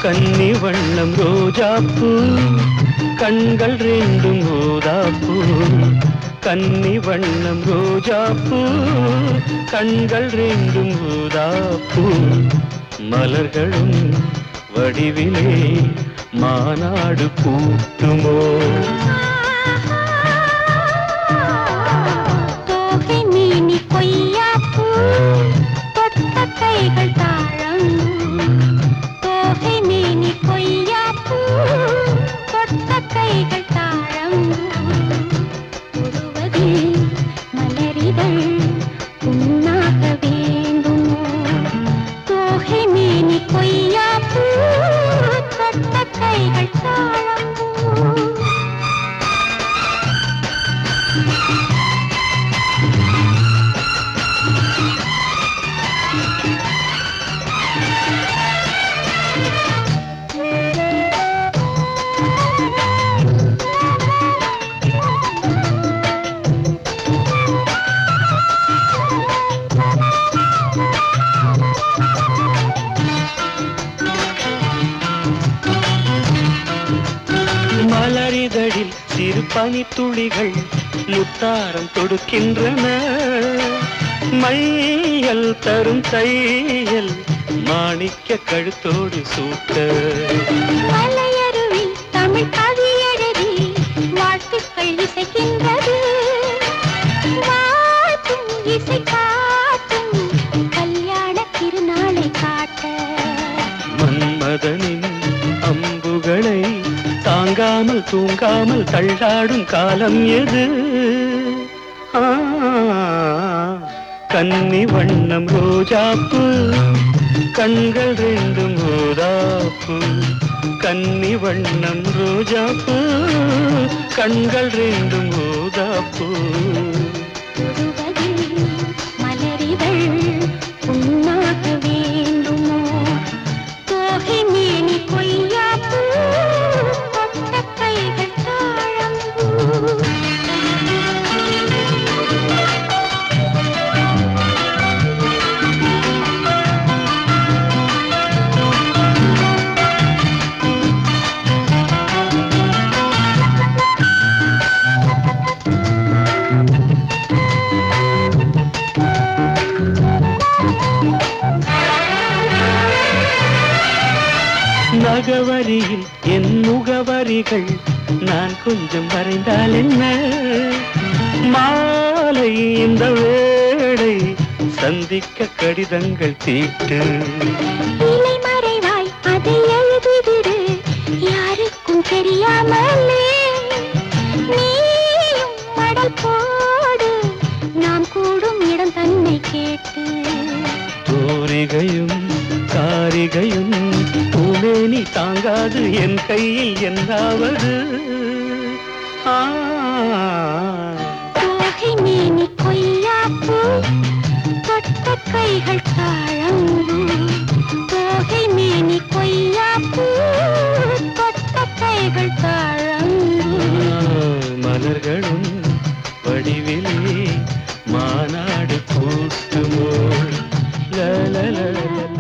கன்னி வண்ணம் ரோஜாப்பூ கண்கள் ரெண்டும் ஊதாப்பூ கன்னி வண்ணம் ரோஜாப்பூ கண்கள் ரெண்டும் ஊதாப்பூ மலர்களும் வடிவிலே மாநாடு கூட்டுமோ தோகை மேனி கொய்யாப்பூ தொட்ட கைகள் தாழம் தோகை மேனி கொய்யாப்பூ தொட்ட கைகள் தாழம் உருவதில் மலரிதழ் உண்ணாக வேண்டுமோ தோகை மேனி கொய்யாப்பூ தொட்ட கைகள் தாழம் மலரிதழில் சிறு பனித்துளிகள் முத்தாரம் தொடுக்கின்றன மையல் தரும் தையல் மாணிக்க கழுத்தோடு சூட்ட மலையருவி தமிழ் கவி எழுதி வாழ்த்துக்கள் இசைக்கின்றது வாழ்த்தும் இசை காட்டும் கல்யாண திருநாளை காட்ட மன்மதனின் அம்புகளை தாங்காமல் தூங்காமல் தள்ளாடும் காலம் எது ஆ, கன்னி வண்ணம் ரோஜாப்பு கண்கள் ரெண்டும் ரோதாப்பு கன்னி வண்ணம் ரோஜாப்பு கண்கள் ரெண்டும் ரோதாப்பு தொடுவதில் மலரிதழ் உண்ணாக வேண்டுமோ தோகை மேனி கொய்யாப்பூ தொட்ட கைகள் தாழம்பூ நகவரியில் என் முகவரிகள் நான் கொஞ்சம் வரைந்தால் என்ன மாலை இந்த வேளை சந்திக்க கடிதங்கள் தீட்டு இலை மறைவாய் அதை எழுதிவிடு யாருக்கும் தெரியாமலே நீயும் மடல் போடு நாம் கூடும் இடம் தன்னை கேட்டு தூரிகையும் காரிகையும் பூமேனி தாங்காது என் கையில் என்னாவது ஆ தோகை மேனி கொய்யாப்பூ தொட்ட கைகள் தாழம்பூ தோகை மேனி கொய்யாப்பூ தொட்ட கைகள் தாழம்பூ மலர்களும் வடிவிலே மாநாடு கூட்டுமோ லலலலல